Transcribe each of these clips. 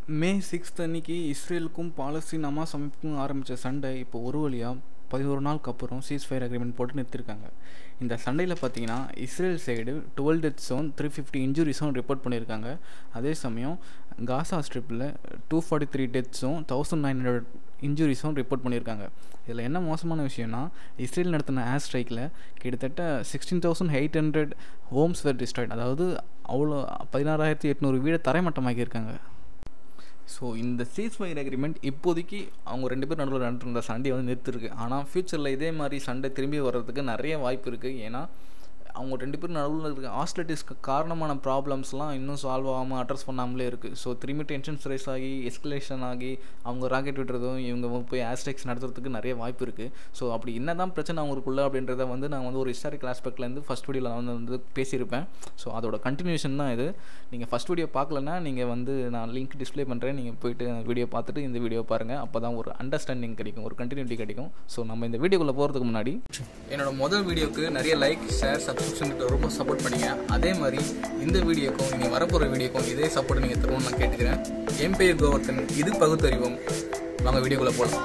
மே sixth அன்னைக்கு இஸ்ரேலுக்கும் Palestine Hamas அமைப்புக்கும் ஆரம்பித்த சண்டை இப்போ ஒரு வழியாக பதினோரு நாளுக்கு அப்புறம் சீஸ் ஃபயர் அக்ரிமெண்ட் போட்டு நிறுத்திருக்காங்க இந்த சண்டையில் பார்த்தீங்கன்னா இஸ்ரேல் சைடு டுவெல் டெத்ஸும் த்ரீ ஃபிஃப்டி இன்ஜுரிஸும் ரிப்போர்ட் பண்ணியிருக்காங்க அதே சமயம் காசா ஸ்ட்ரிப்பில் டூ ஃபார்ட்டி த்ரீ டெத்ஸும் தௌசண்ட் நைன் ஹண்ட்ரட் இன்ஜுரிஸும் ரிப்போர்ட் பண்ணியிருக்காங்க இதில் என்ன மோசமான விஷயம்னா இஸ்ரேல் நடத்தின ஏர் ஸ்ட்ரைக்கில் கிட்டத்தட்ட sixteen thousand eight hundred homes were destroyed அதாவது அவ்வளோ பதினாறாயிரத்தி எட்நூறு வீடை தரைமட்டமாக்கியிருக்காங்க ஸோ இந்த சீஸ் ஃபயர் அக்ரிமெண்ட் இப்போதைக்கு அவங்க ரெண்டு பேர் நடுவில் நடந்துருந்த சண்டையை வந்து நிறுத்திருக்கு ஆனால் ஃப்யூச்சரில் இதே மாதிரி சண்டை திரும்பி வர்றதுக்கு நிறைய வாய்ப்பு இருக்குது ஏன்னா அவங்க ரெண்டு பேரும் நடுவில் இருக்க ஹாஸ்டலிட்டிஸ்க்கு காரணமான ப்ராப்ளம்ஸ்லாம் இன்னும் சால்வ் ஆகாமல் அட்ரஸ் பண்ணாமலே இருக்குது ஸோ திரும்பி டென்ஷன்ஸ் ரைஸ் ஆகி எஸ்கலேஷன் ஆகி அவங்க ராக்கெட் விட்டுறதும் இவங்க போய் ஆஸ்ட்ரிக்ஸ் நடத்துறதுக்கு நிறைய வாய்ப்பு இருக்குது ஸோ அப்படி என்ன தான் பிரச்சனை அவங்களுக்குள்ள அப்படின்றத வந்து நான் வந்து ஒரு ஹிஸ்டாரிக்கல் ஆஸ்பெக்ட்லேருந்து ஃபஸ்ட் வீடியோவில் வந்து வந்து பேசியிருப்பேன் ஸோ அதோட கண்டினியூஷன் தான் இது நீங்கள் ஃபஸ்ட் வீடியோ பார்க்கலன்னா நீங்கள் வந்து நான் லிங்க் டிஸ்ப்ளே பண்ணுறேன் நீங்கள் போயிட்டு வீடியோ பார்த்துட்டு இந்த வீடியோ பாருங்கள் அப்போ தான் ஒரு அண்டர்ஸ்டாண்டிங் கிடைக்கும் ஒரு கண்டினியூட்டி கிடைக்கும் ஸோ நம்ம இந்த வீடியோக்குள்ளே போகிறதுக்கு முன்னாடி என்னோட முதல் வீடியோக்கு நிறைய லைக் ஷேர் சப்ஸ்கிரிப்ஷனுக்கு ரொம்ப சப்போர்ட் பண்ணீங்க அதே மாதிரி இந்த வீடியோக்கும் இனி வரப்போகிற வீடியோக்கும் இதே சப்போர்ட் நீங்கள் தருவோம்னு நான் கேட்டுக்கிறேன் என் பேர் கோவர்த்தன் இது பகுத்தறிவோம் வாங்க வீடியோக்குள்ளே போகலாம்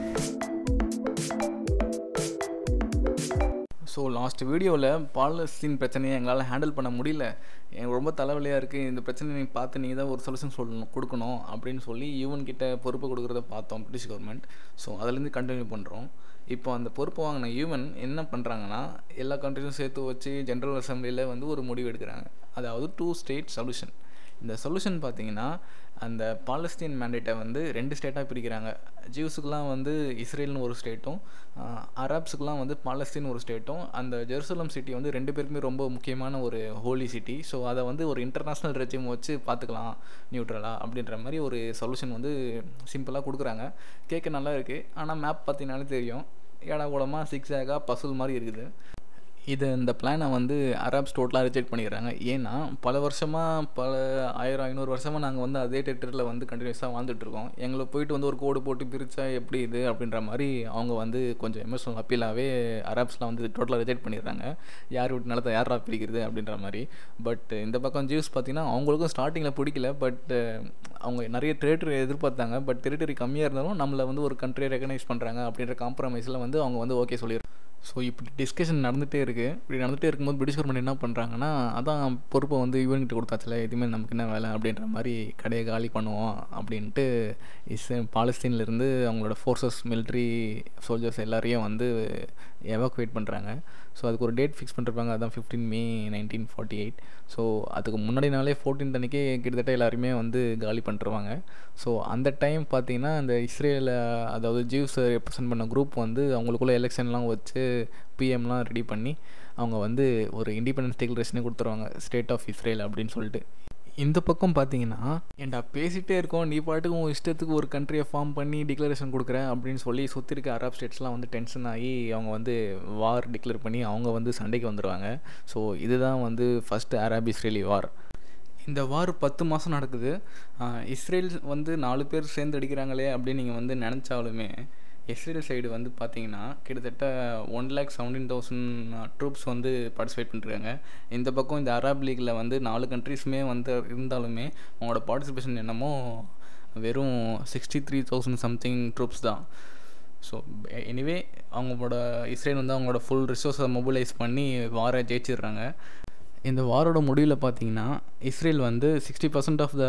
ஸோ லாஸ்ட் வீடியோவில் பாலஸ்தீன் பிரச்சனையை எங்களால் ஹேண்டில் பண்ண முடியல எனக்கு ரொம்ப தலைவலியாக இருக்குது இந்த பிரச்சனை நீங்கள் பார்த்து நீங்கள் தான் ஒரு சொல்யூஷன் சொல்லணும் கொடுக்கணும் அப்படின்னு சொல்லி யூஎன் கிட்ட பொறுப்பு கொடுக்குறத பார்த்தோம் பிரிட்டிஷ் கவர்மெண்ட் ஸோ அதுலேருந்து கண்டினியூ பண்ணுறோம் இப்போ அந்த பொறுப்பு வாங்கின யூஎன் என்ன பண்ணுறாங்கன்னா எல்லா கண்ட்ரிஸும் சேர்த்து வச்சு ஜென்ரல் அசம்பிளியில் வந்து ஒரு முடிவு எடுக்கிறாங்க அதாவது டூ ஸ்டேட் சொல்யூஷன் இந்த சொல்யூஷன் பார்த்தீங்கன்னா அந்த பாலஸ்தீன் மேண்டேட்டை வந்து ரெண்டு ஸ்டேட்டாக பிரிக்கிறாங்க ஜூஸுக்கெலாம் வந்து இஸ்ரேல்னு ஒரு ஸ்டேட்டும் அரப்ஸுக்கெலாம் வந்து பாலஸ்தீன் ஒரு ஸ்டேட்டும் அந்த ஜெருசலம் சிட்டி வந்து ரெண்டு பேருக்குமே ரொம்ப முக்கியமான ஒரு ஹோலி சிட்டி ஸோ அதை வந்து ஒரு இன்டர்நேஷ்னல் ரெஜிம் வச்சு பார்த்துக்கலாம் நியூட்ரலாக அப்படின்ற மாதிரி ஒரு சொல்யூஷன் வந்து சிம்பிளாக கொடுக்குறாங்க கேட்க நல்லா இருக்குது ஆனால் மேப் பார்த்தீங்கனாலே தெரியும் ஏடா கூடமாக சிக்ஸ் ஏகா பசுல் மாதிரி இருக்குது இது இந்த பிளானை வந்து அரப்ஸ் டோட்டலாக ரிஜெக்ட் பண்ணிடுறாங்க ஏன்னா பல வருஷமாக பல ஆயிரம் ஐநூறு வருஷமாக நாங்கள் வந்து அதே டெரிட்டரியில் வந்து கண்டினியூஸாக வாழ்ந்துட்டுருக்கோம் எங்களை போயிட்டு வந்து ஒரு கோடு போட்டு பிரித்தா எப்படி இது அப்படின்ற மாதிரி அவங்க வந்து கொஞ்சம் எமோஷனல் அப்பீலாகவே அரப்ஸ்லாம் வந்து டோட்டலாக ரிஜெக்ட் பண்ணிடுறாங்க யார் விட்டு நிலத்தை யாரா பிரிக்கிறது அப்படின்ற மாதிரி பட் இந்த பக்கம் ஜூஸ் பார்த்திங்கன்னா அவங்களுக்கும் ஸ்டார்டிங்கில் பிடிக்கல பட் அவங்க நிறைய டெரிட்டரி எதிர்பார்த்தாங்க பட் டெரிட்டரி கம்மியாக இருந்தாலும் நம்மளை வந்து ஒரு கண்ட்ரியை ரெகனைஸ் பண்ணுறாங்க அப்படின்ற காம்ப்ரமைஸில் வந்து அவங்க வந்து ஓகே சொல்லிடுறாங்க ஸோ இப்படி டிஸ்கஷன் நடந்துகிட்டே இருக்குது இப்படி நடந்துகிட்டே இருக்கும்போது பிரிட்டிஷ் கவர்மெண்ட் என்ன பண்ணுறாங்கன்னா அதான் பொறுப்பை வந்து யூஎன்கிட்ட கொடுத்தாச்சுல எதுவுமே நமக்கு என்ன வேலை அப்படின்ற மாதிரி கடையை காலி பண்ணுவோம் அப்படின்ட்டு இஸ் பாலஸ்தீன்லேருந்து அவங்களோட ஃபோர்ஸஸ் மிலிட்ரி சோல்ஜர்ஸ் எல்லாரையும் வந்து எவாக்குவேட் பண்ணுறாங்க ஸோ அதுக்கு ஒரு டேட் ஃபிக்ஸ் பண்ணிருப்பாங்க அதான் fifteen May nineteen forty eight so அதுக்கு முன்னாடி நாளே ஃபோர்டீன் அன்றைக்கே கிட்டத்தட்ட எல்லாருமே வந்து காலி பண்ணிருவாங்க ஸோ அந்த டைம் பார்த்தீங்கன்னா அந்த இஸ்ரேலில் அதாவது ஜீவ்ஸை ரெப்ரசென்ட் பண்ண குரூப் வந்து அவங்களுக்குள்ள எலெக்ஷன்லாம் வச்சு பிஎம்லாம் ரெடி பண்ணி அவங்க வந்து ஒரு இண்டிபெண்டன்ஸ் டிக்ளரேஷனே கொடுத்துருவாங்க ஸ்டேட் ஆஃப் இஸ்ரேல் அப்படின்னு சொல்லிட்டு இந்த பக்கம் பார்த்தீங்கன்னா ஏன்டா பேசிகிட்டே இருக்கோம் நீ பாட்டுக்கு உன் இஷ்டத்துக்கு ஒரு கண்ட்ரியை ஃபார்ம் பண்ணி டிக்ளரேஷன் கொடுக்குறேன் அப்படின்னு சொல்லி சுற்றி இருக்க அரப் ஸ்டேட்ஸ்லாம் வந்து டென்ஷன் ஆகி அவங்க வந்து வார் டிக்ளேர் பண்ணி அவங்க வந்து சண்டைக்கு வந்துடுவாங்க ஸோ இதுதான் வந்து ஃபஸ்ட்டு அரப் இஸ்ரேலி வார் இந்த வார் பத்து மாதம் நடக்குது இஸ்ரேல் வந்து நாலு பேர் சேர்ந்து அடிக்கிறாங்களே அப்படின்னு நீங்கள் வந்து நினச்சாலுமே இஸ்ரேல் சைடு வந்து பார்த்தீங்கன்னா கிட்டத்தட்ட one lakh seventeen thousand troops வந்து பார்ட்டிசிபேட் பண்ணிருக்காங்க இந்த பக்கம் இந்த அரப் லீக்கில் வந்து நாலு கண்ட்ரீஸுமே வந்து இருந்தாலுமே அவங்களோட பார்ட்டிசிபேஷன் என்னமோ வெறும் sixty three thousand something troops தான் ஸோ எனிவே அவங்களோட இஸ்ரேல் வந்து அவங்களோட ஃபுல் ரிசோர்ஸை மொபிலைஸ் பண்ணி வாரை ஜெயிச்சிடுறாங்க இந்த வாரோட முடிவில் பார்த்தீங்கன்னா இஸ்ரேல் வந்து sixty percent of the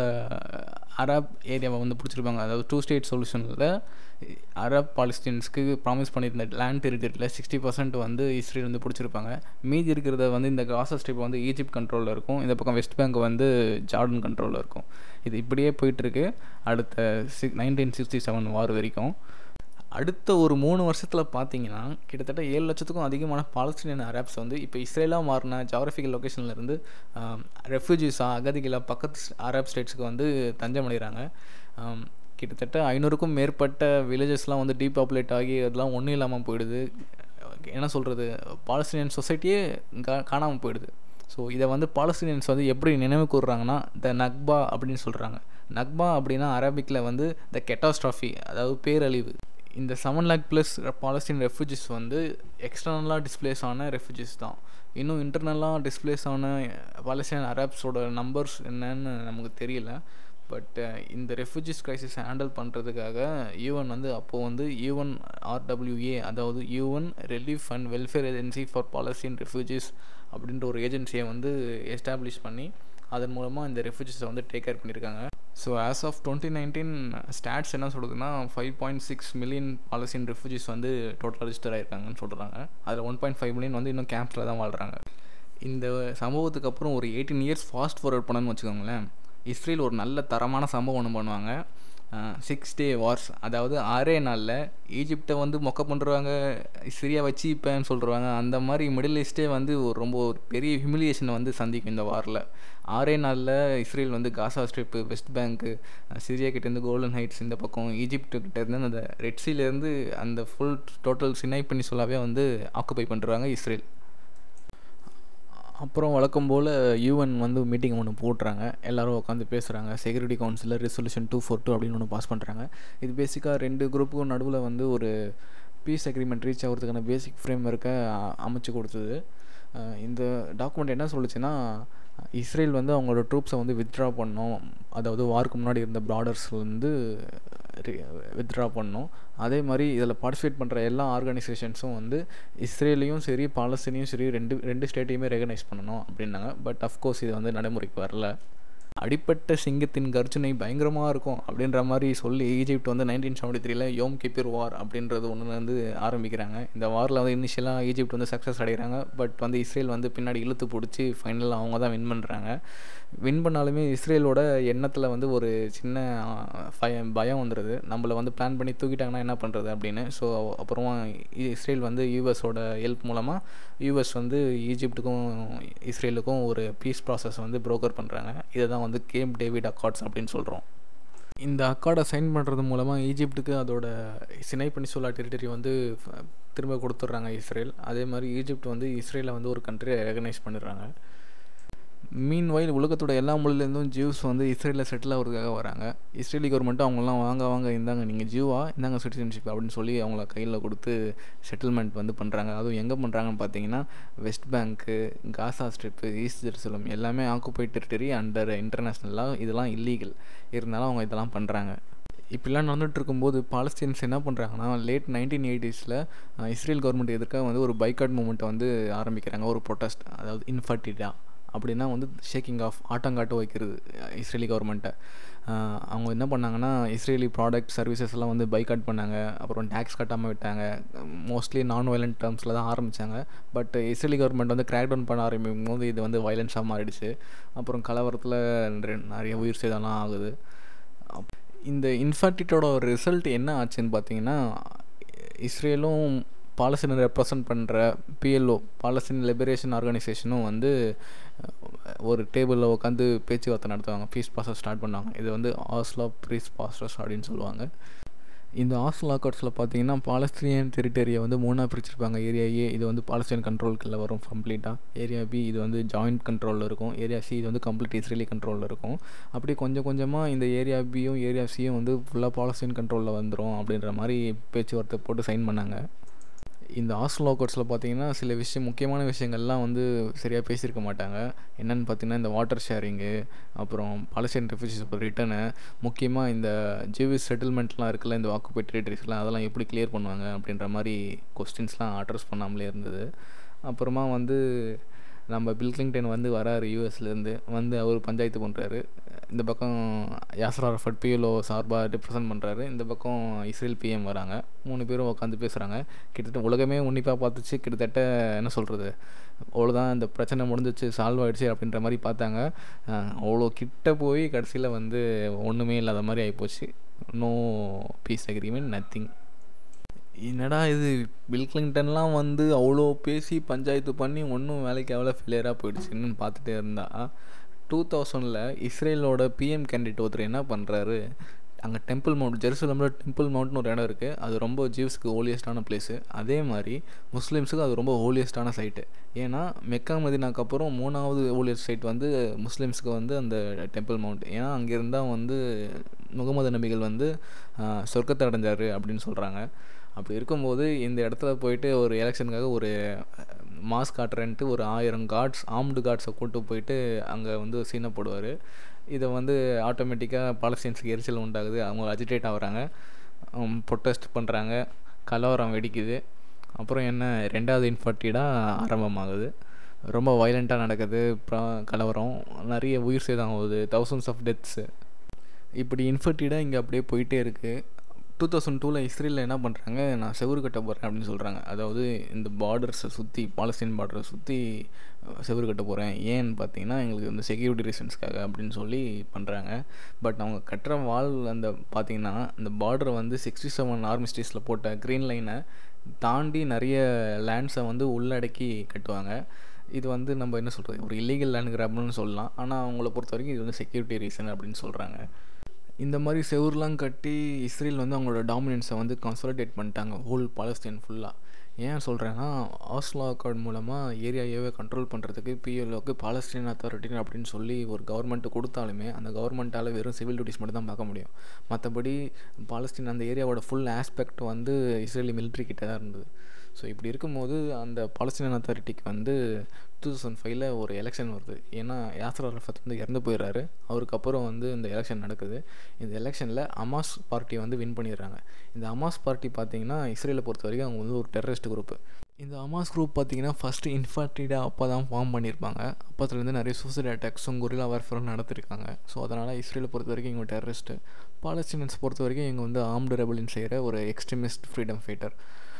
Arab ஏரியாவை வந்து பிடிச்சிருப்பாங்க அதாவது டூ ஸ்டேட் சொல்யூஷனில் அரப் பாலஸ்தீன்ஸ்க்கு ப்ராமிஸ் பண்ணியிருந்த லேண்ட் டெரிட்டரியில் சிக்ஸ்டி பர்சன்ட் வந்து இஸ்ரேல் வந்து பிடிச்சிருப்பாங்க மீதி இருக்கிறத வந்து இந்த காசா ஸ்ட்ரிப் வந்து ஈஜிப்ட் கண்ட்ரோலில் இருக்கும் இந்த பக்கம் வெஸ்ட் பேங்க் வந்து ஜார்டன் கண்ட்ரோலில் இருக்கும் இது இப்படியே போயிட்டுருக்கு அடுத்த six nineteen sixty seven war வரைக்கும் அடுத்த ஒரு மூணு வருஷத்தில் பார்த்தீங்கன்னா கிட்டத்தட்ட ஏழு லட்சத்துக்கும் அதிகமான பாலஸ்தீனியன் அரப்ஸ் வந்து இப்போ இஸ்ரேலாக மாறின ஜாகிரபிக்கல் லொக்கேஷன்லேருந்து ரெஃப்யூஜிஸாக அகதிகளாக பக்கத்து அரப் ஸ்டேட்ஸுக்கு வந்து தஞ்சம் அடைகிறாங்க கிட்டத்தட்ட ஐநூறுக்கும் மேற்பட்ட வில்லேஜஸ்லாம் வந்து டீபாப்புலேட் ஆகி அதெல்லாம் ஒன்றும் இல்லாமல் போயிடுது என்ன சொல்கிறது பாலஸ்தீனியன் சொசைட்டியே கா காணாமல் போயிடுது ஸோ இதை வந்து பாலஸ்தீனியன்ஸ் வந்து எப்படி நினைவு கூறுறாங்கன்னா த நக்பா அப்படின்னு சொல்கிறாங்க நக்பா அப்படின்னா அரபிக்கில் வந்து த கெட்டாஸ்ட்ராஃபி அதாவது பேரழிவு இந்த seven lakh plus Palestine refugees வந்து எக்ஸ்டர்னலாக டிஸ்பிளேஸ் ஆன ரெஃப்யூஜிஸ் தான் இன்னும் இன்டர்னலாக டிஸ்பிளேஸ் ஆன பாலஸ்தீன் அரப்ஸோட நம்பர்ஸ் என்னன்னு நமக்கு தெரியல பட் இந்த ரெஃப்யூஜிஸ் கிரைசிஸ் ஹேண்டில் பண்ணுறதுக்காக யூஎன் வந்து அப்போது வந்து யூஎன் ஆர்டபிள்யூஏ அதாவது UN relief and welfare agency for Palestine refugees அப்படின்ற ஒரு ஏஜென்சியை வந்து எஸ்டாப்ளிஷ் பண்ணி அதன் மூலமாக இந்த ரெஃப்யூஜிஸை வந்து டேக் கேர் பண்ணியிருக்காங்க so as of twenty nineteen stats என்ன சொல்லுதுன்னா five point six million Palestine refugees வந்து டோட்டல் ரெஜிஸ்டர் ஆயிருக்காங்கன்னு சொல்கிறாங்க அதில் ஒன் பாயிண்ட் ஃபைவ் மில்லியன் வந்து இன்னும் கேம்ப்ஸில் தான் வாழ்கிறாங்க இந்த சம்பவத்துக்கு அப்புறம் ஒரு எயிட்டீன் இயர்ஸ் ஃபாஸ்ட் ஃபார்வர்ட் பண்ணணும்னு வச்சுக்கோங்களேன் இஸ்ரேல் ஒரு நல்ல தரமான சம்பவம் ஒன்று பண்ணுவாங்க சிக்ஸ் டே வார்ஸ் அதாவது ஆறே நாளில் ஈஜிப்டை வந்து மொக்க பண்ணுறாங்க சிரியா வச்சு இப்போன்னு சொல்கிறாங்க அந்த மாதிரி மிடில் ஈஸ்டே வந்து ஒரு ரொம்ப ஒரு பெரிய ஹியூமிலியேஷனை வந்து சந்திக்கும் இந்த வாரில் ஆறே நாளில் இஸ்ரேல் வந்து Gaza strip West Bank Syria கிட்டேருந்து கோல்டன் ஹைட்ஸ் இந்த பக்கம் ஈஜிப்ட் கிட்டேருந்து அந்த ரெட்ஸிலேருந்து அந்த ஃபுல் டோட்டல் சினை பண்ணி சொல்லாவே வந்து ஆக்குப்பை பண்ணுறாங்க இஸ்ரேல் அப்புறம் வழக்கம் போல் யூஎன் வந்து மீட்டிங் ஒன்று போட்டுறாங்க எல்லோரும் உட்காந்து பேசுகிறாங்க செக்யூரிட்டி கவுன்சிலில் ரெசல்யூஷன் டூ ஃபோர் டூ அப்படின்னு ஒன்று பாஸ் பண்ணுறாங்க இது பேசிக்காக ரெண்டு குரூப்புக்கும் நடுவில் வந்து ஒரு பீஸ் அக்ரிமெண்ட் ரீச் ஆகிறதுக்கான பேசிக் ஃப்ரேம் ஒர்க்கை அமைச்சு கொடுத்தது இந்த டாக்குமெண்ட் என்ன சொல்லுச்சுன்னா இஸ்ரேல் வந்து அவங்களோட ட்ரூப்ஸை வந்து வித்ட்ரா பண்ணோம் அதாவது வாருக்கு முன்னாடி இருந்த பார்டர்ஸ் வந்து வித்ட்ரா பண்ணோம் அதே மாதிரி இதில் பார்ட்டிசிபேட் பண்ணுற எல்லா ஆர்கனைசேஷன்ஸும் வந்து இஸ்ரேலையும் சரி பாலஸ்தீனையும் சரி ரெண்டு ரெண்டு ஸ்டேட்டையுமே ரெகனைஸ் பண்ணணும் அப்படின்னாங்க பட் அஃப்கோர்ஸ் இது வந்து நடைமுறைக்கு வரல அடிப்பட்ட சிங்கத்தின் கர்ஜனை பயங்கரமாக இருக்கும் அப்படின்ற மாதிரி சொல்லி ஈஜிப்ட் வந்து நைன்டீன் செவன்டி த்ரீல யோம் கிபிர் வார் அப்படின்றது ஒன்று வந்து ஆரம்பிக்கிறாங்க இந்த வாரில் வந்து இனிஷியலாக ஈஜிப்ட் வந்து சக்ஸஸ் அடைகிறாங்க பட் வந்து இஸ்ரேல் வந்து பின்னாடி இழுத்து பிடிச்சி ஃபைனலாக அவங்க தான் வின் பண்ணுறாங்க வின் பண்ணாலுமே இஸ்ரேலோட எண்ணத்தில் வந்து ஒரு சின்ன பயம் வந்துடுது நம்மளை வந்து பிளான் பண்ணி தூக்கிட்டாங்கன்னா என்ன பண்ணுறது அப்படின்னு ஸோ அப்புறமா இஸ்ரேல் வந்து யூஎஸோட ஹெல்ப் மூலமாக யூஎஸ் வந்து ஈஜிப்டுக்கும் இஸ்ரேலுக்கும் ஒரு பீஸ் ப்ராசஸ் வந்து ப்ரோக்கர் பண்ணுறாங்க இதை தான் வந்து கேம் டேவிட் அக்கார்ட்ஸ் அப்படின்னு சொல்கிறோம் இந்த அக்கார்டை சைன் பண்ணுறது மூலமாக ஈஜிப்டுக்கு அதோட சினை பனிசோலா டெரிட்டரி வந்து திரும்ப கொடுத்துட்றாங்க இஸ்ரேல் அதே மாதிரி ஈஜிப்ட் வந்து இஸ்ரேலை வந்து ஒரு கண்ட்ரியை ரெகனைஸ் பண்ணிடுறாங்க மீன் வயல் உலகத்தோட எல்லா மொழிலேருந்தும் ஜூஸ் வந்து இஸ்ரேலில் செட்டில் ஆகிறதுக்காக வராங்க இஸ்ரேலி கவர்மெண்ட்டும் அவங்களாம் வாங்க வாங்க இந்தாங்க நீங்கள் ஜூவா இந்தாங்க சிட்டிசன்ஷிப் அப்படின்னு சொல்லி அவங்கள கையில் கொடுத்து செட்டில்மெண்ட் வந்து பண்ணுறாங்க அதுவும் எங்கே பண்ணுறாங்கன்னு பார்த்தீங்கன்னா West Bank Gaza strip east Jerusalem எல்லாமே ஆக்குப்பை டெரிட்டரி அண்டர் இன்டர்நேஷ்னலாக இதெல்லாம் இல்லீகல் இருந்தாலும் அவங்க இதெல்லாம் பண்ணுறாங்க இப்படிலாம் நடந்துட்டு இருக்கும்போது பாலஸ்தீன்ஸ் என்ன பண்ணுறாங்கன்னா லேட் நைன்டீன் எயிட்டிஸில் இஸ்ரேல் கவர்மெண்ட் எதிர்க்காக வந்து ஒரு பைக்காட் மூமெண்ட்டை வந்து ஆரம்பிக்கிறாங்க ஒரு ப்ரொட்டஸ்ட் அதாவது இன்ஃபர்டிட்டா அப்படின்னா வந்து ஷேக்கிங் ஆஃப் ஆட்டங்காட்டு வைக்கிறது இஸ்ரேலி கவர்மெண்ட்டை அவங்க என்ன பண்ணாங்கன்னா இஸ்ரேலி ப்ராடக்ட் சர்வீசஸ் எல்லாம் வந்து பைக்காட் பண்ணாங்க அப்புறம் டேக்ஸ் கட்டாமல் விட்டாங்க மோஸ்ட்லி நான் வயலண்ட் டேர்ம்ஸில் தான் ஆரம்பித்தாங்க பட் இஸ்ரேலி கவர்மெண்ட் வந்து கிராக் டவுன் பண்ண ஆரம்பிக்கும் போது இது வந்து வயலன்ஸாக மாறிடுச்சு அப்புறம் கலவரத்தில் நிறைய உயிர் சேதம்லாம் ஆகுது இந்த இன்ஃபர்டிட்டோட ரிசல்ட் என்ன ஆச்சுன்னு பார்த்தீங்கன்னா இஸ்ரேலும் பாலஸ்தீனை ரெப்ரசன்ட் பண்ணுற பிஎல்ஓ பாலஸ்தீன் லிபரேஷன் ஆர்கனைசேஷனும் வந்து ஒரு டேபிளில் உட்காந்து பேச்சுவார்த்தை நடத்துவாங்க பீஸ் ப்ராசஸ் ஸ்டார்ட் பண்ணுவாங்க இது வந்து ஆஸ்லா ப்ரீஸ் ப்ராசஸ் அப்படின்னு சொல்லுவாங்க இந்த ஆஸ்லா அக்கார்ட்ஸில் பார்த்தீங்கன்னா பாலஸ்தீனியன் டெரிட்டரியை வந்து மூணாக பிரிச்சிருப்பாங்க ஏரியா ஏ இது வந்து பாலஸ்தீன் கண்ட்ரோலுக்குள்ள வரும் கம்ப்ளீட்டாக ஏரியா பி இது வந்து ஜாயிண்ட் கண்ட்ரோலில் இருக்கும் ஏரியா சி இது வந்து கம்ப்ளீட் இஸ்ரேலி கண்ட்ரோலில் இருக்கும் அப்படி கொஞ்சம் கொஞ்சமாக இந்த ஏரியா பியும் ஏரியா சியும் வந்து ஃபுல்லாக பாலஸ்தீன் கண்ட்ரோலில் வந்துடும் அப்படின்ற மாதிரி பேச்சுவார்த்தை போட்டு சைன் பண்ணாங்க இந்த ஆஸ்லோ கோட்ஸில் பார்த்தீங்கன்னா சில விஷயம் முக்கியமான விஷயங்கள்லாம் வந்து சரியாக பேசியிருக்க மாட்டாங்க என்னென்னு பார்த்தீங்கன்னா இந்த வாட்டர் ஷேரிங்கு அப்புறம் பாலஸ்டைன் ரெஃப்யூஜிஸ் ரிட்டனு முக்கியமாக இந்த ஜிவிஸ் செட்டில்மெண்ட்லாம் இருக்குல்ல இந்த ஆக்குபை டெரிட்டரிஸ்லாம் அதெல்லாம் எப்படி கிளியர் பண்ணுவாங்க அப்படின்ற மாதிரி கொஸ்டின்ஸ்லாம் அட்ரஸ் பண்ணாமலே இருந்தது அப்புறமா வந்து நம்ம பில் கிளிங்டன் வந்து வராரு யூஎஸ்லேருந்து வந்து அவர் பஞ்சாயத்து பண்ணுறாரு இந்த பக்கம் யாசர் அரஃபட் பிஎல்ஓ சார்பாக ரிப்ரசன்ட் பண்ணுறாரு இந்த பக்கம் இஸ்ரேல் பிஎம் வராங்க மூணு பேரும் உட்காந்து பேசுகிறாங்க கிட்டத்தட்ட உலகமே உன்னிப்பாக பார்த்துச்சு கிட்டத்தட்ட என்ன சொல்கிறது அவ்வளோதான் இந்த பிரச்சனை முடிஞ்சிச்சு சால்வ் ஆகிடுச்சு அப்படின்ற மாதிரி பார்த்தாங்க அவ்வளோ கிட்ட போய் கடைசியில் வந்து ஒன்றுமே இல்லாத மாதிரி ஆகிப்போச்சு நோ பீஸ் அக்ரிமெண்ட் நத்திங் என்னடா இது பில் கிளிங்டன்லாம் வந்து அவ்வளோ பேசி பஞ்சாயத்து பண்ணி ஒன்றும் வேலைக்கு எவ்வளோ ஃபெயிலியராக போயிடுச்சுன்னு பார்த்துட்டே இருந்தா டூ தௌசண்டில் இஸ்ரேலோட பிஎம் கேண்டிடேட் ஒருத்தர் என்ன பண்ணுறாரு அங்கே டெம்பிள் மவுண்ட் ஜெருசலமில் டெம்பிள் மவுண்ட்னு ஒரு இடம் இருக்குது அது ரொம்ப ஜீவ்ஸ்க்கு ஹோலியஸ்டான பிளேஸு அதே மாதிரி முஸ்லீம்ஸுக்கு அது ரொம்ப ஹோலியஸ்டான சைட்டு ஏன்னா மெக்கா மதினாக்கு அப்புறம் மூணாவது ஹோலியஸ்ட் சைட் வந்து முஸ்லீம்ஸுக்கு வந்து அந்த டெம்பிள் மவுண்ட் ஏன்னா அங்கே இருந்தால் வந்து முகமது நபிகள் வந்து சொர்க்கத்தை அடைஞ்சார் அப்படின்னு சொல்கிறாங்க அப்படி இருக்கும்போது இந்த இடத்துல போயிட்டு ஒரு எலெக்ஷனுக்காக ஒரு மாஸ் காட்டுறேன்ட்டு ஒரு ஆயிரம் கார்ட்ஸ் ஆம்டு கார்ட்ஸை கூட்டு போயிட்டு அங்கே வந்து சீனை போடுவார் இதை வந்து ஆட்டோமேட்டிக்காக பாலஸ்தீன்ஸுக்கு எரிச்சல் உண்டாகுது அவங்க அஜிடேட் ஆகுறாங்க ப்ரொட்டஸ்ட் பண்ணுறாங்க கலவரம் வெடிக்குது அப்புறம் என்ன ரெண்டாவது இன்ஃபர்டிடாக ஆரம்பமாகுது ரொம்ப வயலண்ட்டாக நடக்குது அப்புறம் கலவரம் நிறைய உயிர் சேதம் ஆகுது தௌசண்ட்ஸ் ஆஃப் டெத்ஸு இப்படி இன்ஃபர்டிடாக இங்கே அப்படியே போயிட்டே இருக்குது டூ தௌசண்ட் டூவில் இஸ்ரேலில் என்ன பண்ணுறாங்க நான் செவுறு கட்ட போகிறேன் அப்படின்னு சொல்கிறாங்க அதாவது இந்த பார்டர்ஸை சுற்றி பாலஸ்தீன் பார்டரை சுற்றி செவுறு கட்ட போகிறேன் ஏன்னு பார்த்தீங்கன்னா எங்களுக்கு வந்து செக்யூரிட்டி ரீசன்ஸ்க்காக அப்படின்னு சொல்லி பண்ணுறாங்க பட் அவங்க கட்டுற வால் அந்த பார்த்தீங்கன்னா அந்த பார்டரை வந்து சிக்ஸ்டி செவன் ஆர்மி ஸ்டேஸில் போட்ட க்ரீன் லைனை தாண்டி நிறைய லேண்ட்ஸை வந்து உள்ளடக்கி கட்டுவாங்க இது வந்து நம்ம என்ன சொல்கிறது ஒரு இல்லீகல் லேண்ட் கிராப்னு சொல்லலாம் ஆனால் அவங்கள பொறுத்த வரைக்கும் இது வந்து செக்யூரிட்டி ரீசன் அப்படின்னு சொல்கிறாங்க இந்த மாதிரி செவுர்லாம் கட்டி இஸ்ரேல் வந்து அவங்களோட டாமினன்ஸை வந்து கன்சாலிடேட் பண்ணிட்டாங்க ஹோல் பாலஸ்தீன் ஃபுல்லாக ஏன் சொல்கிறேன்னா ஆஸ்லோ அக்கார்ட் மூலமாக ஏரியாவே கண்ட்ரோல் பண்ணுறதுக்கு பிஎல்ஓக்கு பாலஸ்தீன் அத்தாரிட்டி அப்படின்னு சொல்லி ஒரு கவர்மெண்ட்டு கொடுத்தாலுமே அந்த கவர்மெண்ட்டால் வெறும் சிவில் டியூட்டிஸ் மட்டும் தான் பார்க்க முடியும் மற்றபடி பாலஸ்தீன் அந்த ஏரியாவோட ஃபுல் ஆஸ்பெக்ட் வந்து இஸ்ரேலி மிலிட்ரி கிட்ட தான் இருந்தது ஸோ இப்படி இருக்கும்போது அந்த பாலஸ்தீன் அத்தாரிட்டிக்கு வந்து டூ தௌசண்ட் ஃபைவ்ல ஒரு எலெக்ஷன் வருது ஏன்னா யாசர் அரஃபத் வந்து இறந்து போயிடுறாரு அவருக்கு அப்புறம் வந்து இந்த எலெக்ஷன் நடக்குது இந்த எலெக்ஷனில் அமாஸ் பார்ட்டி வந்து வின் பண்ணிடுறாங்க இந்த அமாஸ் பார்ட்டி பார்த்தீங்கன்னா இஸ்ரேலை பொறுத்த வரைக்கும் அவங்க வந்து ஒரு டெரரிஸ்ட் குரூப்பு இந்த அமாஸ் குரூப் பார்த்தீங்கன்னா ஃபஸ்ட்டு இன்ஃபார்ட்டிடாக அப்போ தான் ஃபார்ம் பண்ணியிருப்பாங்க அப்போத்துலேருந்து நிறைய சூசைட் அட்டாக்ஸும் கொரிலா வார்ஃபரும் நடத்திருக்காங்க ஸோ அதனால் இஸ்ரேலை பொறுத்த வரைக்கும் இவங்க டெரரிஸ்ட்டு பாலஸ்தீனன்ஸ் பொறுத்த வரைக்கும் இவங்க வந்து ஆம்டு ரெபலின் செய்கிற ஒரு extremist freedom fighter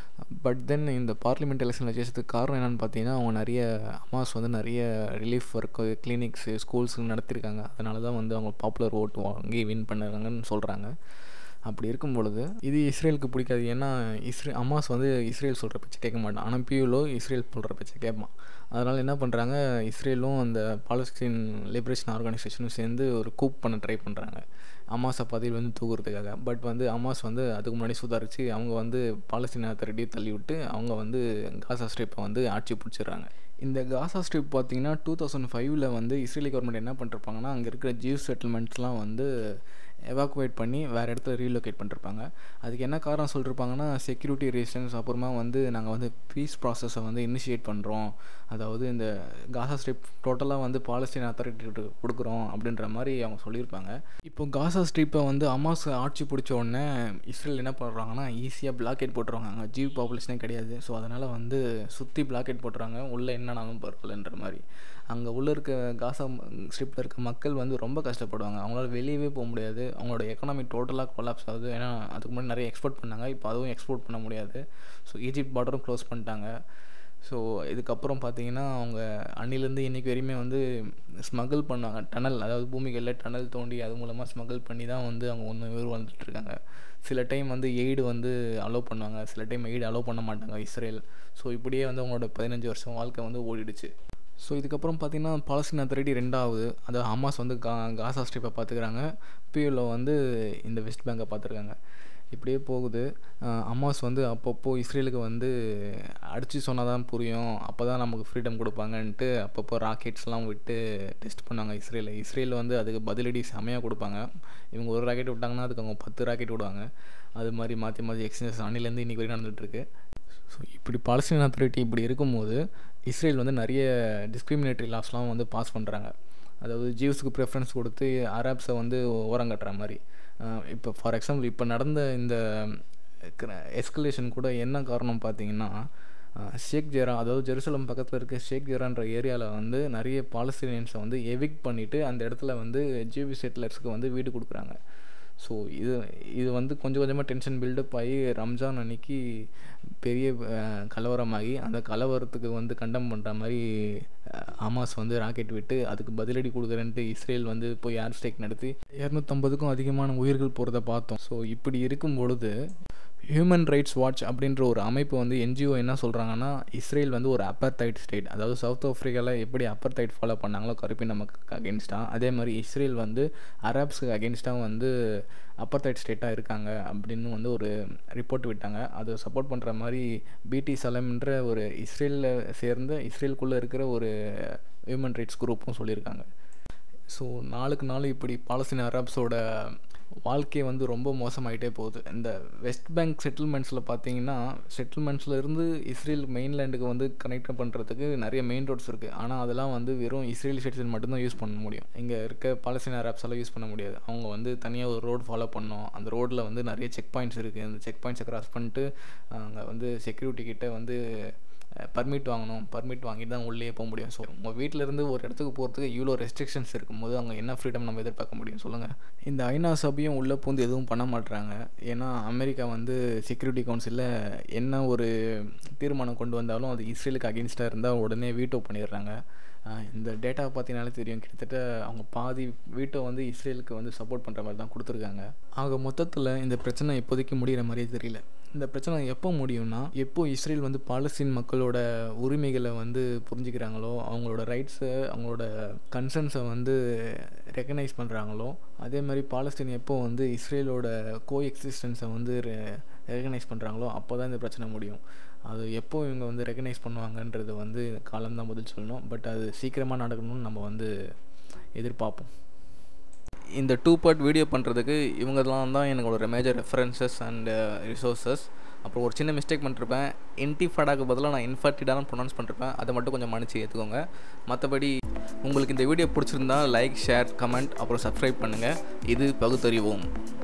but then இந்த பார்லிமெண்ட் எலெக்ஷனில் ஜெயிச்சதுக்கு காரணம் என்னென்னு பார்த்தீங்கன்னா அவங்க நிறைய அம்மாஸ் வந்து நிறைய ரிலீஃப் ஒர்க்கு கிளினிக்ஸு ஸ்கூல்ஸு நடத்திருக்காங்க அதனால தான் வந்து அவங்க பாப்புலர் ஓட்டு வாங்கி வின் பண்ணுறாங்கன்னு சொல்கிறாங்க அப்படி இருக்கும் பொழுது இது இஸ்ரேலுக்கு பிடிக்காது ஏன்னா இஸ்ரே அம்மாஸ் வந்து இஸ்ரேல் சொல்கிற பேச்சு கேட்க மாட்டான் ஆனால் பியூலோ இஸ்ரேல் சொல்கிற பேச்சை கேட்பான் அதனால் என்ன பண்ணுறாங்க இஸ்ரேலும் அந்த பாலஸ்தீன் லிபரேஷன் ஆர்கனைசேஷனும் சேர்ந்து ஒரு கூப் பண்ண ட்ரை பண்ணுறாங்க அமாஸை பதில் வந்து தூக்குறதுக்காக பட் வந்து அமாஸ் வந்து அதுக்கு முன்னாடி சுதாரித்து அவங்க வந்து பாலஸ்தீன் அத்தாரிட்டியை தள்ளி விட்டு அவங்க வந்து காசா ஸ்ட்ரிப்பை வந்து ஆட்சி பிடிச்சிடுறாங்க இந்த காசா ஸ்ட்ரிப் பார்த்தீங்கன்னா டூ தௌசண்ட் ஃபைவ்ல வந்து இஸ்ரேலி கவர்மெண்ட் என்ன பண்ணிருப்பாங்கன்னா அங்கே இருக்கிற ஜீவ் செட்டில்மெண்ட்ஸ்லாம் வந்து எவாக்குவேட் பண்ணி வேறு இடத்துல ரீலொகேட் பண்ணிருப்பாங்க அதுக்கு என்ன காரணம் சொல்லியிருப்பாங்கன்னா செக்யூரிட்டி ரீசன்ஸ் அப்புறமா வந்து நாங்கள் வந்து பீஸ் ப்ராசஸை வந்து இனிஷியேட் பண்ணுறோம் அதாவது இந்த காசா ஸ்ட்ரிப் டோட்டலாக வந்து பாலஸ்தீன் அத்தாரிட்டி கொடுக்குறோம் அப்படின்ற மாதிரி அவங்க சொல்லியிருப்பாங்க இப்போ காசா ஸ்ட்ரிப்பை வந்து அமாஸ் ஆட்சி பிடிச்ச உடனே இஸ்ரேல் என்ன பண்ணுறாங்கன்னா ஈஸியாக பிளாக்கெட் போட்டுருவாங்க அங்கே ஜீவ் பாப்புலேஷனே கிடையாது ஸோ அதனால் வந்து சுற்றி பிளாக்கெட் போட்டுறாங்க உள்ளே என்னன்னாலும் பரவாயில்லன்ற மாதிரி அங்கே உள்ளே இருக்க காசா ஸ்ட்ரிப்பில் இருக்க மக்கள் வந்து ரொம்ப கஷ்டப்படுவாங்க அவங்களால வெளியவே போக முடியாது அவங்களோட எக்கனாமி டோட்டலாக கொலாப்ஸ் ஆகுது ஏன்னா அதுக்கு முன்னாடி நிறைய எக்ஸ்போர்ட் பண்ணாங்க இப்போ அதுவும் எக்ஸ்போர்ட் பண்ண முடியாது ஸோ ஈஜிப்ட் பார்டரும் க்ளோஸ் பண்ணிட்டாங்க ஸோ இதுக்கப்புறம் பார்த்தீங்கன்னா அவங்க அன்னிலேருந்து இன்றைக்கி வரையுமே வந்து ஸ்மகிள் பண்ணாங்க டனல் அதாவது பூமிகளில் டனல் தோண்டி அது மூலமாக ஸ்மகிள் பண்ணி தான் வந்து அவங்க ஒன்று பேர் வந்துட்டுருக்காங்க சில டைம் வந்து எய்டு வந்து அலோவ் பண்ணுவாங்க சில டைம் எய்டு அலோவ் பண்ண மாட்டாங்க இஸ்ரேல் ஸோ இப்படியே வந்து அவங்களோட பதினஞ்சு வருஷம் வாழ்க்கை வந்து ஓடிடுச்சு ஸோ இதுக்கப்புறம் பார்த்தீங்கன்னா பாலஸ்தீன் அத்தாரிட்டி ரெண்டாவது அதாவது ஹமாஸ் வந்து கா காசா ஸ்ட்ரிப்பை பார்த்துக்கிறாங்க பியூலோ வந்து இந்த வெஸ்ட் பேங்கை பார்த்துருக்காங்க இப்படியே போகுது அம்மாஸ் வந்து அப்பப்போ இஸ்ரேலுக்கு வந்து அடித்து சொன்னால் தான் புரியும் அப்போ தான் நமக்கு ஃப்ரீடம் கொடுப்பாங்கன்ட்டு அப்பப்போ ராக்கெட்ஸ்லாம் விட்டு டெஸ்ட் பண்ணாங்க இஸ்ரேலில் இஸ்ரேலில் வந்து அதுக்கு பதிலடி செமையாக கொடுப்பாங்க இவங்க ஒரு ராக்கெட் விட்டாங்கன்னா அதுக்கு அவங்க பத்து ராக்கெட் விடுவாங்க அது மாதிரி மாற்றி மாற்றி எக்ஸ்சேஞ்ச் அன்னிலேருந்து இன்றைக்கி வரைக்கும் நடந்துகிட்ருக்கு ஸோ இப்படி பாலஸ்தீன் அத்தாரிட்டி இப்படி இருக்கும்போது இஸ்ரேல் வந்து நிறைய டிஸ்கிரிமினேட்டரி லாஸ்லாம் வந்து பாஸ் பண்ணுறாங்க அதாவது ஜீவ்ஸுக்கு ப்ரெஃபரன்ஸ் கொடுத்து அரேப்ஸை வந்து ஓரம் கட்டுற மாதிரி இப்போ ஃபார் எக்ஸாம்பிள் இப்போ நடந்த இந்த எஸ்கலேஷன் கூட என்ன காரணம் பார்த்தீங்கன்னா ஷேக் ஜெரா அதாவது ஜெருசலம் பக்கத்தில் இருக்க ஷேக் ஜெரான்ற ஏரியாவில் வந்து நிறைய பாலஸ்தீனியன்ஸை வந்து எவிக் பண்ணிவிட்டு அந்த இடத்துல வந்து ஜிவி செட்டிலர்ஸுக்கு வந்து வீடு கொடுக்குறாங்க ஸோ இது இது வந்து கொஞ்சம் கொஞ்சமாக டென்ஷன் பில்டப் ஆகி ரம்ஜான் அன்னைக்கு பெரிய கலவரமாகி அந்த கலவரத்துக்கு வந்து கண்டம் பண்ணுற மாதிரி ஹமாஸ் வந்து ராக்கெட் விட்டு அதுக்கு பதிலடி கொடுக்குறேன்ட்டு இஸ்ரேல் வந்து போய் ஏர் ஸ்ட்ரைக் நடத்தி இரநூத்தம்பதுக்கும் அதிகமான உயிர்கள் போகிறத பார்த்தோம் ஸோ இப்படி இருக்கும் பொழுது ஹியூமன் ரைட்ஸ் வாட்ச் அப்படின்ற ஒரு அமைப்பு வந்து என்ஜிஓ என்ன சொல்கிறாங்கன்னா இஸ்ரேல் வந்து ஒரு அப்பர்தைட் ஸ்டேட் அதாவது சவுத் ஆஃப்ரிக்காவில் எப்படி அப்பர்தைட் ஃபாலோ பண்ணாங்களோ கருப்பின் நமக்கு அகேன்ஸ்டாக அதே மாதிரி இஸ்ரேல் வந்து அரப்ஸுக்கு அகேன்ஸ்டாக வந்து அப்பர்தைட் ஸ்டேட்டாக இருக்காங்க அப்படின்னு வந்து ஒரு ரிப்போர்ட் விட்டாங்க அதை சப்போர்ட் பண்ணுற மாதிரி பிடி சலம்ன்ற ஒரு இஸ்ரேலில் சேர்ந்த இஸ்ரேலுக்குள்ளே இருக்கிற ஒரு ஹியூமன் ரைட்ஸ் குரூப்பும் சொல்லியிருக்காங்க ஸோ நாளுக்கு நாள் இப்படி பாலஸ்தீன அரப்ஸோட வாழ்க்கை வந்து ரொம்ப மோசமாயிட்டே போகுது இந்த வெஸ்ட் பேங்க் செட்டில்மெண்ட்ஸில் பார்த்தீங்கன்னா செட்டில்மெண்ட்ஸில் இருந்து இஸ்ரேல் மெயின்லேண்டுக்கு வந்து கனெக்ட் பண்ணுறதுக்கு நிறைய மெயின் ரோட்ஸ் இருக்குது ஆனால் அதெல்லாம் வந்து வெறும் இஸ்ரேல் சிட்டிசன் மட்டும்தான் யூஸ் பண்ண முடியும் இங்கே இருக்க பாலஸ்தீன் அரப்ஸ் எல்லாம் யூஸ் பண்ண முடியாது அவங்க வந்து தனியாக ஒரு ரோடு ஃபாலோ பண்ணோம் அந்த ரோட்டில் வந்து நிறைய செக் பாயிண்ட்ஸ் இருக்குது அந்த செக் பாயிண்ட்ஸை கிராஸ் பண்ணிட்டு அங்கே வந்து செக்யூரிட்டி கிட்ட வந்து பர்மிட் வாங்கணும் பர்மிட் வாங்கிட்டு தான் உள்ளே போக முடியும் ஸோ உங்கள் வீட்டிலேருந்து ஒரு இடத்துக்கு போகிறதுக்கு இவ்வளோ ரெஸ்ட்ரிக்ஷன்ஸ் இருக்கும்போது அங்கே என்ன ஃப்ரீடம் நம்ம எதிர்பார்க்க முடியும் சொல்லுங்கள் இந்த ஐநா சபையும் உள்ளே பூந்து எதுவும் பண்ண மாட்டுறாங்க ஏன்னா அமெரிக்கா வந்து செக்யூரிட்டி கவுன்சிலில் என்ன ஒரு தீர்மானம் கொண்டு வந்தாலும் அது இஸ்ரேலுக்கு அகேன்ஸ்டாக இருந்தால் உடனே வீட்டோ பண்ணிடுறாங்க இந்த டேட்டா பார்த்தீங்கனாலே தெரியும் கிட்டத்தட்ட அவங்க பாதி வீட்டை வந்து இஸ்ரேலுக்கு வந்து சப்போர்ட் பண்ணுற மாதிரி தான் கொடுத்துருக்காங்க ஆக மொத்தத்தில் இந்த பிரச்சனை இப்போதைக்கு முடிகிற மாதிரியே தெரியல இந்த பிரச்சனை எப்போ முடியும்னா எப்போ இஸ்ரேல் வந்து பாலஸ்தீன் மக்களோட உரிமைகளை வந்து புரிஞ்சுக்கிறாங்களோ அவங்களோட ரைட்ஸை அவங்களோட கன்சர்ன்ஸை வந்து ரெக்கனைஸ் பண்ணுறாங்களோ அதே மாதிரி பாலஸ்தீன் எப்போ வந்து இஸ்ரேலோட கோ எக்ஸிஸ்டன்ஸை வந்து ரெகனைஸ் பண்ணுறாங்களோ அப்போ தான் இந்த பிரச்சனை முடியும் அது எப்போ இவங்க வந்து ரெகனைஸ் பண்ணுவாங்கன்றது வந்து காலம்தான் பதில் சொல்லணும் பட் அது சீக்கிரமாக நடக்கணும்னு நம்ம வந்து எதிர்பார்ப்போம் இந்த டூ பார்ட் வீடியோ பண்ணுறதுக்கு இவங்கெல்லாம் தான் எனக்கு மேஜர் ரெஃபரன்சஸ் அண்ட் ரிசோர்ஸஸ் அப்புறம் ஒரு சின்ன மிஸ்டேக் பண்ணிருப்பேன் இன்டிஃபாடாக்கு பதிலாக நான் இன்ஃபர்டிடான்னு ப்ரொனவுன்ஸ் பண்ணிருப்பேன் அதை மட்டும் கொஞ்சம் மன்னிச்சு ஏற்றுக்கோங்க மற்றபடி உங்களுக்கு இந்த வீடியோ பிடிச்சிருந்தா லைக் ஷேர் கமெண்ட் அப்புறம் சப்ஸ்கிரைப் பண்ணுங்கள் இது பகுத்தறிவோம்